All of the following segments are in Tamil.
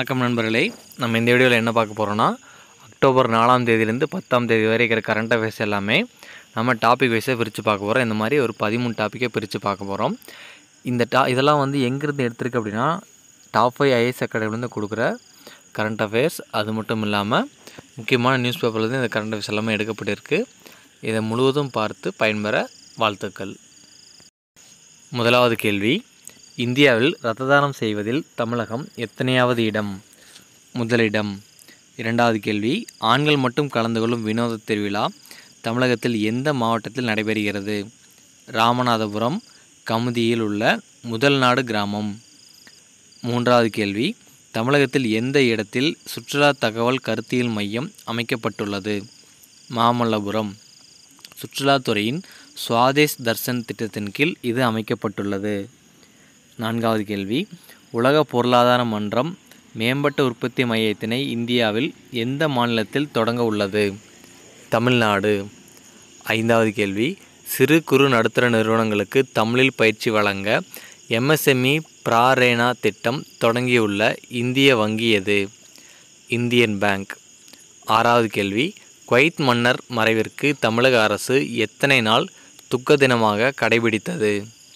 வணக்கம் நண்பர்களே நம்ம இந்த வீடியோவில் என்ன பார்க்க போகிறோன்னா அக்டோபர் நாலாம் தேதியிலேருந்து பத்தாம் தேதி வரை இருக்கிற கரண்ட் அஃபேர்ஸ் எல்லாமே நம்ம டாபிக் வைஸாக பிரித்து பார்க்க போகிறோம் இந்த மாதிரி ஒரு பதிமூணு டாப்பிக்கை பிரித்து பார்க்க போகிறோம் இந்த டா இதெல்லாம் வந்து எங்கேருந்து எடுத்திருக்கு அப்படின்னா டாப் ஃபைவ் ஐஏஎஸ் அகாடமிலேருந்து கொடுக்குற கரண்ட் அஃபேர்ஸ் அது மட்டும் இல்லாமல் முக்கியமான நியூஸ் பேப்பர்லேருந்து இந்த கரண்ட் அஃபேர்ஸ் எல்லாமே எடுக்கப்பட்டிருக்கு இதை முழுவதும் பார்த்து பயன்பெற வாழ்த்துக்கள் முதலாவது கேள்வி இந்தியாவில் இரத்த தானம் செய்வதில் தமிழகம் எத்தனையாவது இடம் முதலிடம் இரண்டாவது கேள்வி ஆண்கள் மட்டும் கலந்து கொள்ளும் வினோத திருவிழா தமிழகத்தில் எந்த மாவட்டத்தில் நடைபெறுகிறது ராமநாதபுரம் கமுதியில் உள்ள முதல் நாடு கிராமம் மூன்றாவது கேள்வி தமிழகத்தில் எந்த இடத்தில் சுற்றுலா தகவல் கருத்தியல் மையம் அமைக்கப்பட்டுள்ளது மாமல்லபுரம் சுற்றுலாத்துறையின் சுவாதேஷ் தர்சன் திட்டத்தின் கீழ் இது அமைக்கப்பட்டுள்ளது நான்காவது கேள்வி உலக பொருளாதார மன்றம் மேம்பட்ட உற்பத்தி மையத்தினை இந்தியாவில் எந்த மாநிலத்தில் தொடங்க உள்ளது தமிழ்நாடு ஐந்தாவது கேள்வி சிறு குறு நடுத்தர நிறுவனங்களுக்கு தமிழில் பயிற்சி வழங்க எம்எஸ்எம்இ பிராரேனா திட்டம் தொடங்கியுள்ள இந்திய வங்கி எது இந்தியன் பேங்க் ஆறாவது கேள்வி குவைத் மன்னர் மறைவிற்கு தமிழக அரசு எத்தனை நாள் துக்க தினமாக கடைபிடித்தது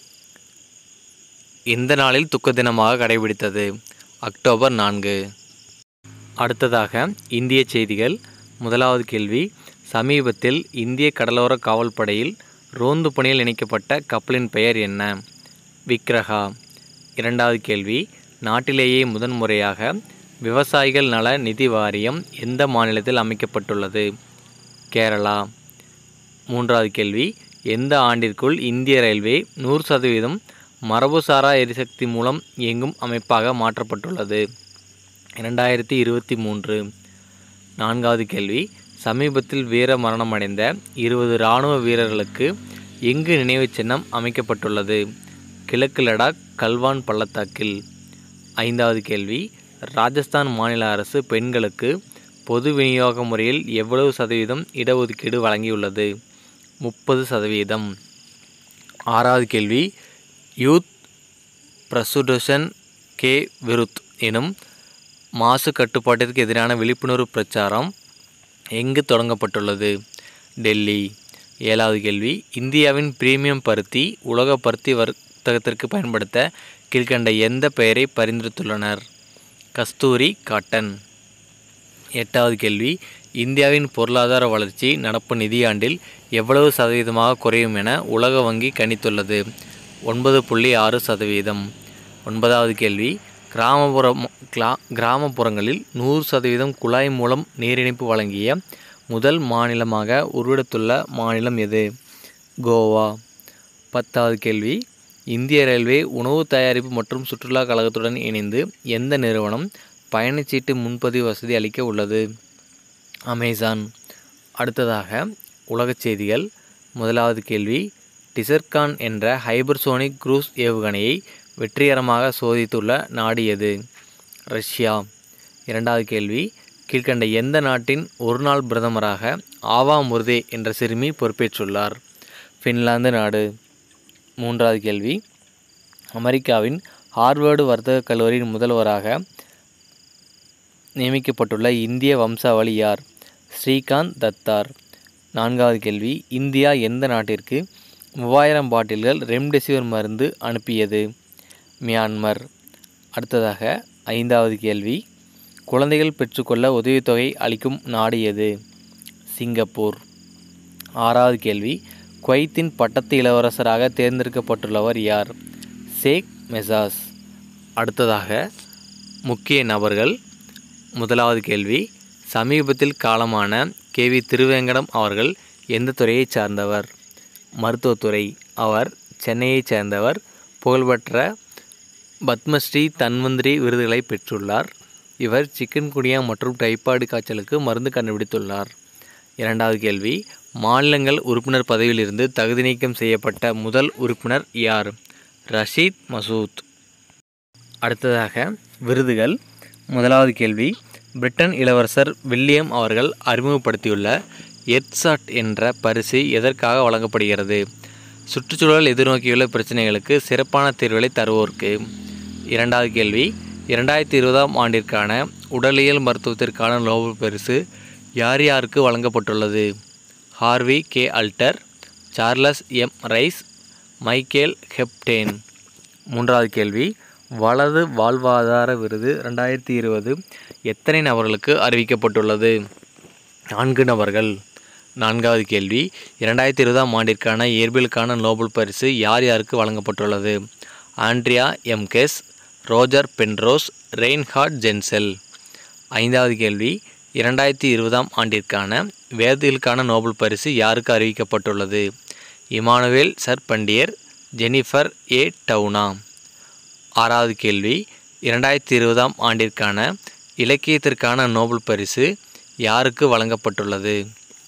எந்த நாளில் துக்க தினமாக கடைபிடித்தது அக்டோபர் நான்கு அடுத்ததாக இந்திய செய்திகள் முதலாவது கேள்வி சமீபத்தில் இந்திய கடலோர காவல்படையில் ரோந்து பணியில் இணைக்கப்பட்ட கப்பலின் பெயர் என்ன விக்ரஹா இரண்டாவது கேள்வி நாட்டிலேயே முதன்முறையாக விவசாயிகள் நல நிதி வாரியம் எந்த மாநிலத்தில் அமைக்கப்பட்டுள்ளது கேரளா மூன்றாவது கேள்வி எந்த ஆண்டிற்குள் இந்திய ரயில்வே நூறு சதவீதம் மரபுசாரா எரிசக்தி மூலம் இயங்கும் அமைப்பாக மாற்றப்பட்டுள்ளது இரண்டாயிரத்தி இருபத்தி மூன்று நான்காவது கேள்வி சமீபத்தில் வீர மரணமடைந்த இருபது இராணுவ வீரர்களுக்கு எங்கு நினைவுச் சின்னம் அமைக்கப்பட்டுள்ளது கிழக்கு லடாக் கல்வான் பள்ளத்தாக்கில் ஐந்தாவது கேள்வி ராஜஸ்தான் மாநில அரசு பெண்களுக்கு பொது விநியோக முறையில் எவ்வளவு சதவீதம் இடஒதுக்கீடு வழங்கியுள்ளது முப்பது சதவீதம் ஆறாவது கேள்வி யூத் பிரசுடேஷன் கே விருத் எனும் மாசு கட்டுப்பாட்டிற்கு எதிரான விழிப்புணர்வு பிரச்சாரம் எங்கு தொடங்கப்பட்டுள்ளது டெல்லி ஏழாவது கேள்வி இந்தியாவின் பிரீமியம் பருத்தி உலக பருத்தி வர்த்தகத்திற்கு பயன்படுத்த கீழ்கண்ட எந்த பெயரை பரிந்துரைத்துள்ளனர் கஸ்தூரி காட்டன் எட்டாவது கேள்வி இந்தியாவின் பொருளாதார வளர்ச்சி நடப்பு நிதியாண்டில் எவ்வளவு சதவீதமாக குறையும் என உலக வங்கி கணித்துள்ளது ஒன்பது புள்ளி ஆறு சதவீதம் ஒன்பதாவது கேள்வி கிராமப்புறம் கிளா கிராமப்புறங்களில் நூறு சதவீதம் குழாய் மூலம் நீர் இணைப்பு வழங்கிய முதல் மாநிலமாக உருவெடுத்துள்ள மாநிலம் எது கோவா பத்தாவது கேள்வி இந்திய ரயில்வே உணவு தயாரிப்பு மற்றும் சுற்றுலா கழகத்துடன் இணைந்து எந்த நிறுவனம் பயணச்சீட்டு முன்பதிவு வசதி அளிக்க உள்ளது அமேசான் அடுத்ததாக உலகச் செய்திகள் முதலாவது கேள்வி டிசர்கான் என்ற ஹைபர்சோனிக் குரூஸ் ஏவுகணையை வெற்றிகரமாக சோதித்துள்ள நாடு எது ரஷ்யா இரண்டாவது கேள்வி கீழ்கண்ட எந்த நாட்டின் ஒரு நாள் பிரதமராக ஆவா முர்தே என்ற சிறுமி பொறுப்பேற்றுள்ளார் ஃபின்லாந்து நாடு மூன்றாவது கேள்வி அமெரிக்காவின் ஹார்வர்டு வர்த்தக கல்லூரியின் முதல்வராக நியமிக்கப்பட்டுள்ள இந்திய வம்சாவளி யார் ஸ்ரீகாந்த் தத்தார் நான்காவது கேள்வி இந்தியா எந்த நாட்டிற்கு மூவாயிரம் பாட்டில்கள் ரெம்டெசிவிர் மருந்து அனுப்பியது மியான்மர் அடுத்ததாக ஐந்தாவது கேள்வி குழந்தைகள் பெற்றுக்கொள்ள உதவித்தொகை அளிக்கும் நாடு எது சிங்கப்பூர் ஆறாவது கேள்வி குவைத்தின் பட்டத்து இளவரசராக தேர்ந்தெடுக்கப்பட்டுள்ளவர் யார் ஷேக் மெசாஸ் அடுத்ததாக முக்கிய நபர்கள் முதலாவது கேள்வி சமீபத்தில் காலமான கே வி திருவேங்கடம் அவர்கள் எந்த துறையைச் சார்ந்தவர் மருத்துவத்துறை அவர் சென்னையைச் சேர்ந்தவர் புகழ்பெற்ற பத்மஸ்ரீ தன்வந்திரி விருதுகளை பெற்றுள்ளார் இவர் சிக்கன் குனியா மற்றும் டைபாய்டு காய்ச்சலுக்கு மருந்து கண்டுபிடித்துள்ளார் இரண்டாவது கேள்வி மாநிலங்கள் உறுப்பினர் பதவியிலிருந்து தகுதி நீக்கம் செய்யப்பட்ட முதல் உறுப்பினர் யார் ரஷீத் மசூத் அடுத்ததாக விருதுகள் முதலாவது கேள்வி பிரிட்டன் இளவரசர் வில்லியம் அவர்கள் அறிமுகப்படுத்தியுள்ள எர்த்சாட் என்ற பரிசு எதற்காக வழங்கப்படுகிறது சுற்றுச்சூழல் எதிர்நோக்கியுள்ள பிரச்சனைகளுக்கு சிறப்பான தீர்வுகளை தருவோருக்கு இரண்டாவது கேள்வி இரண்டாயிரத்தி இருபதாம் ஆண்டிற்கான உடலியல் மருத்துவத்திற்கான நோபல் பரிசு யார் யாருக்கு வழங்கப்பட்டுள்ளது Harvey K Alter Charles M Rice Michael Houghton மூன்றாவது கேள்வி வலது வாழ்வாதார விருது ரெண்டாயிரத்தி இருபது எத்தனை நபர்களுக்கு அறிவிக்கப்பட்டுள்ளது நான்கு நபர்கள் நான்காவது கேள்வி இரண்டாயிரத்தி இருபதாம் ஆண்டிற்கான இயற்பியலுக்கான நோபல் பரிசு யார் யாருக்கு வழங்கப்பட்டுள்ளது ஆண்ட்ரியா எம்கெஸ் ரோஜர் பென்ரோஸ் ரெயின்ஹார்ட் ஜென்செல் ஐந்தாவது கேள்வி இரண்டாயிரத்தி இருபதாம் ஆண்டிற்கான வேதியியலுக்கான நோபல் பரிசு யாருக்கு அறிவிக்கப்பட்டுள்ளது இமானுவேல் சர்பண்டியர் ஜெனிஃபர் ஏ டவுனா ஆறாவது கேள்வி இரண்டாயிரத்தி இருபதாம் ஆண்டிற்கான இலக்கியத்திற்கான நோபல் பரிசு யாருக்கு வழங்கப்பட்டுள்ளது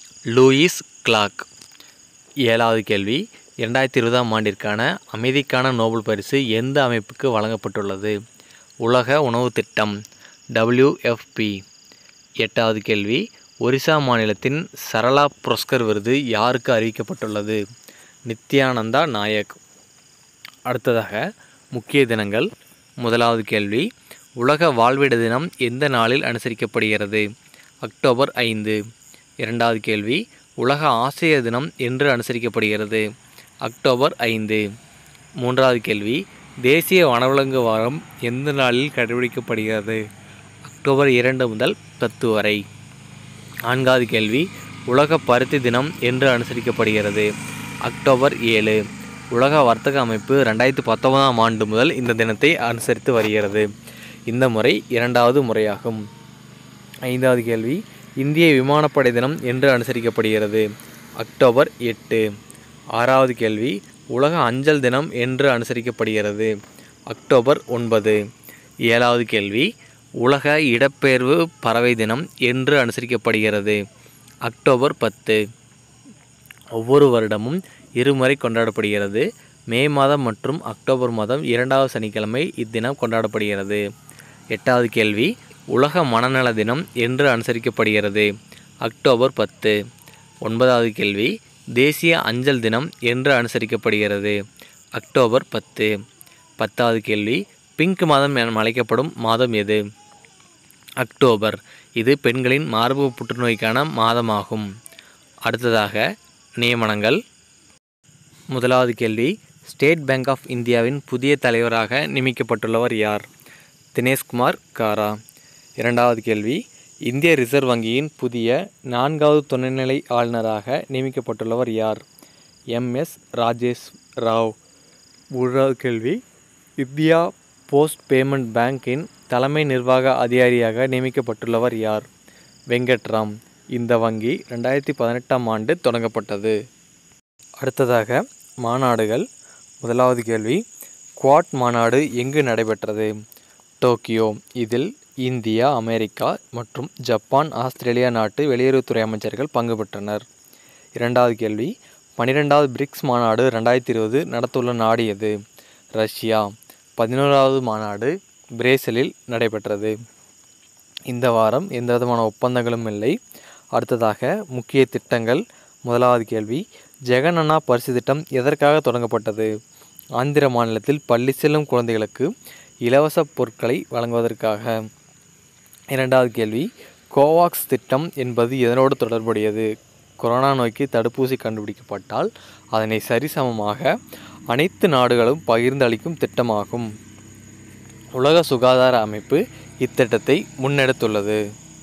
லூயிஸ் கிளாக் ஏழாவது கேள்வி இரண்டாயிரத்தி இருபதாம் ஆண்டிற்கான அமைதிக்கான நோபல் பரிசு எந்த அமைப்புக்கு வழங்கப்பட்டுள்ளது உலக உணவு திட்டம் டபிள்யூஎஃப்பி எட்டாவது கேள்வி ஒரிசா மாநிலத்தின் சரளா புரஸ்கர் விருது யாருக்கு அறிவிக்கப்பட்டுள்ளது நித்யானந்தா நாயக் அடுத்ததாக முக்கிய தினங்கள் முதலாவது கேள்வி உலக வாழ்விட தினம் எந்த நாளில் அனுசரிக்கப்படுகிறது அக்டோபர் ஐந்து இரண்டாவது கேள்வி உலக ஆசிரியர் தினம் என்று அனுசரிக்கப்படுகிறது அக்டோபர் ஐந்து மூன்றாவது கேள்வி தேசிய வனவிலங்கு வாரம் எந்த நாளில் கடைபிடிக்கப்படுகிறது அக்டோபர் இரண்டு முதல் பத்து வரை நான்காவது கேள்வி உலக பருத்தி தினம் என்று அனுசரிக்கப்படுகிறது அக்டோபர் ஏழு உலக வர்த்தக அமைப்பு ரெண்டாயிரத்தி பத்தொன்பதாம் ஆண்டு முதல் இந்த தினத்தை அனுசரித்து வருகிறது இந்த முறை இரண்டாவது முறையாகும் ஐந்தாவது கேள்வி இந்திய விமானப்படை தினம் என்று அனுசரிக்கப்படுகிறது அக்டோபர் எட்டு ஆறாவது கேள்வி உலக அஞ்சல் தினம் என்று அனுசரிக்கப்படுகிறது அக்டோபர் ஒன்பது ஏழாவது கேள்வி உலக இடப்பெயர்வு பறவை தினம் என்று அனுசரிக்கப்படுகிறது அக்டோபர் பத்து ஒவ்வொரு வருடமும் இருமுறை கொண்டாடப்படுகிறது மே மாதம் மற்றும் அக்டோபர் மாதம் இரண்டாவது சனிக்கிழமை இத்தினம் கொண்டாடப்படுகிறது எட்டாவது கேள்வி உலக மனநல தினம் என்று அனுசரிக்கப்படுகிறது அக்டோபர் பத்து ஒன்பதாவது கேள்வி தேசிய அஞ்சல் தினம் என்று அனுசரிக்கப்படுகிறது அக்டோபர் பத்து பத்தாவது கேள்வி பிங்க் மாதம் என அழைக்கப்படும் மாதம் எது அக்டோபர் இது பெண்களின் மார்பு புற்றுநோய்க்கான மாதமாகும் அடுத்ததாக நியமனங்கள் முதலாவது கேள்வி ஸ்டேட் பேங்க் ஆஃப் இந்தியாவின் புதிய தலைவராக நியமிக்கப்பட்டுள்ளவர் யார் தினேஷ்குமார் காரா இரண்டாவது கேள்வி இந்திய ரிசர்வ் வங்கியின் புதிய நான்காவது துணைநிலை ஆளுநராக நியமிக்கப்பட்டுள்ளவர் யார் எம்எஸ் ராஜேஷ் ராவ் மூன்றாவது கேள்வி இந்தியா போஸ்ட் பேமெண்ட் பேங்கின் தலைமை நிர்வாக அதிகாரியாக நியமிக்கப்பட்டுள்ளவர் யார் வெங்கட்ராம் இந்த வங்கி ரெண்டாயிரத்தி பதினெட்டாம் ஆண்டு தொடங்கப்பட்டது அடுத்ததாக மாநாடுகள் முதலாவது கேள்வி குவாட் மாநாடு எங்கு நடைபெற்றது டோக்கியோ இதில் இந்தியா அமெரிக்கா மற்றும் ஜப்பான் ஆஸ்திரேலியா நாட்டு வெளியுறவுத்துறை அமைச்சர்கள் பங்கு பெற்றனர் இரண்டாவது கேள்வி பன்னிரெண்டாவது பிரிக்ஸ் மாநாடு ரெண்டாயிரத்தி இருபது நடத்துள்ள நாடு எது ரஷ்யா பதினோராவது மாநாடு பிரேசிலில் நடைபெற்றது இந்த வாரம் எந்த விதமான ஒப்பந்தங்களும் இல்லை அடுத்ததாக முக்கிய திட்டங்கள் முதலாவது கேள்வி ஜெகனண்ணா பரிசு திட்டம் எதற்காக தொடங்கப்பட்டது ஆந்திர மாநிலத்தில் பள்ளி செல்லும் குழந்தைகளுக்கு இலவச பொருட்களை வழங்குவதற்காக இரண்டாவது கேள்வி கோவாக்ஸ் திட்டம் என்பது எதனோடு தொடர்புடையது கொரோனா நோய்க்கு தடுப்பூசி கண்டுபிடிக்கப்பட்டால் அதனை சரிசமமாக அனைத்து நாடுகளும் பகிர்ந்து அளிக்கும் திட்டமாகும் உலக சுகாதார அமைப்பு இத்திட்டத்தை முன்னெடுத்துள்ளது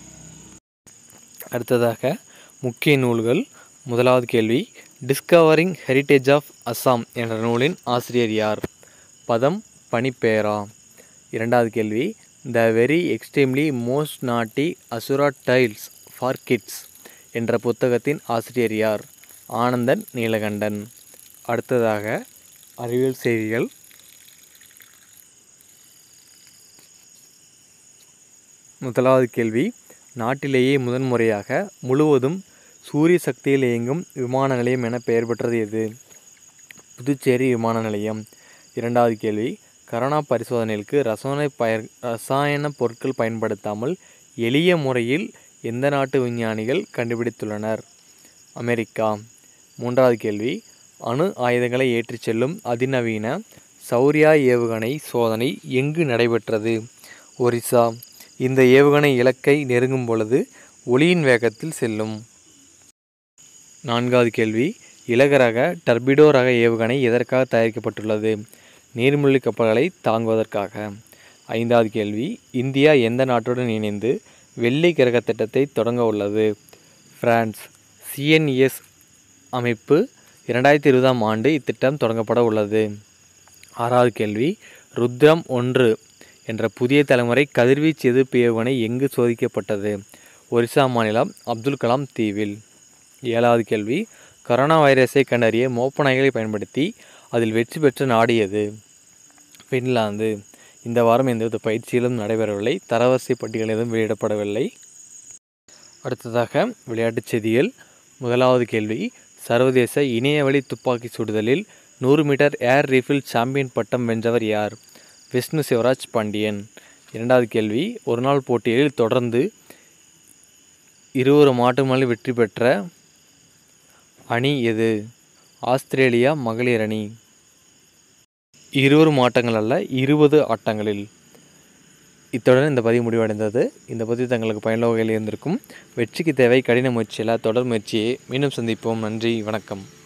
அடுத்ததாக முக்கிய நூல்கள் முதலாவது கேள்வி டிஸ்கவரிங் ஹெரிட்டேஜ் ஆஃப் அஸ்ஸாம் என்ற நூலின் ஆசிரியர் யார் பதம் பனிப்பேரா இரண்டாவது கேள்வி த வெரி எக்ஸ்ட்ரீம்லி மோஸ்ட் நாட்டி அசுரா டைல்ஸ் ஃபார் கிட்ஸ் என்ற புத்தகத்தின் ஆசிரியர் யார் ஆனந்தன் நீலகண்டன் அடுத்ததாக அறிவியல் செய்திகள் முதலாவது கேள்வி நாட்டிலேயே முதன்முறையாக முழுவதும் சூரிய சக்தியில் இயங்கும் விமான நிலையம் என பெயர் பெற்றது எது புதுச்சேரி விமான நிலையம் இரண்டாவது கேள்வி கரோனா பரிசோதனைகளுக்கு ரசாயன பயர் ரசாயன பொருட்கள் பயன்படுத்தாமல் எளிய முறையில் எந்த நாட்டு விஞ்ஞானிகள் கண்டுபிடித்துள்ளனர் அமெரிக்கா மூன்றாவது கேள்வி அணு ஆயுதங்களை ஏற்றிச் செல்லும் அதிநவீன சௌரியா ஏவுகணை சோதனை எங்கு நடைபெற்றது ஒரிசா இந்த ஏவுகணை இலக்கை நெருங்கும் பொழுது ஒளியின் வேகத்தில் செல்லும் நான்காவது கேள்வி இலகுரக டர்பிடோ ரக ஏவுகணை எதற்காக தயாரிக்கப்பட்டுள்ளது நீர்மூழ்கி கப்பல்களை தாங்குவதற்காக ஐந்தாவது கேள்வி இந்தியா எந்த நாட்டுடன் இணைந்து வெள்ளி கிரக திட்டத்தை தொடங்க உள்ளது பிரான்ஸ் சிஎன்இஎஸ் அமைப்பு இரண்டாயிரத்தி இருபதாம் ஆண்டு இத்திட்டம் தொடங்கப்பட உள்ளது ஆறாவது கேள்வி ருத்ரம் ஒன்று என்ற புதிய தலைமுறை கதிர்வீச்சு எதிர்ப்பு ஏவுகணை எங்கு சோதிக்கப்பட்டது ஒரிசா மாநிலம் அப்துல் கலாம் தீவில் ஏழாவது கேள்வி கரோனா வைரஸை கண்டறிய மோப்ப நாய்களை பயன்படுத்தி அதில் வெற்றி பெற்ற நாடு எது பின்லாந்து இந்த வாரம் எந்தவித பயிற்சிகளும் நடைபெறவில்லை தரவரிசை பட்டியல் எதுவும் வெளியிடப்படவில்லை அடுத்ததாக விளையாட்டுச் செய்திகள் முதலாவது கேள்வி சர்வதேச இணையவழி துப்பாக்கி சுடுதலில் நூறு மீட்டர் ஏர் ரைஃபிள் சாம்பியன் பட்டம் வென்றவர் யார் விஷ்ணு சிவராஜ் பாண்டியன் இரண்டாவது கேள்வி ஒருநாள் போட்டியில் தொடர்ந்து இருவரு மாட்டுமலை வெற்றி பெற்ற அணி எது ஆஸ்திரேலியா மகளிர் அணி இருவரும் ஆட்டங்கள் அல்ல இருபது ஆட்டங்களில் இத்துடன் இந்த பதிவு முடிவடைந்தது இந்த பதிவு தங்களுக்கு பயனுள்ள வகையில் இருந்திருக்கும் வெற்றிக்கு தேவை கடின முயற்சியில் தொடர் முயற்சியை மீண்டும் சந்திப்போம் நன்றி வணக்கம்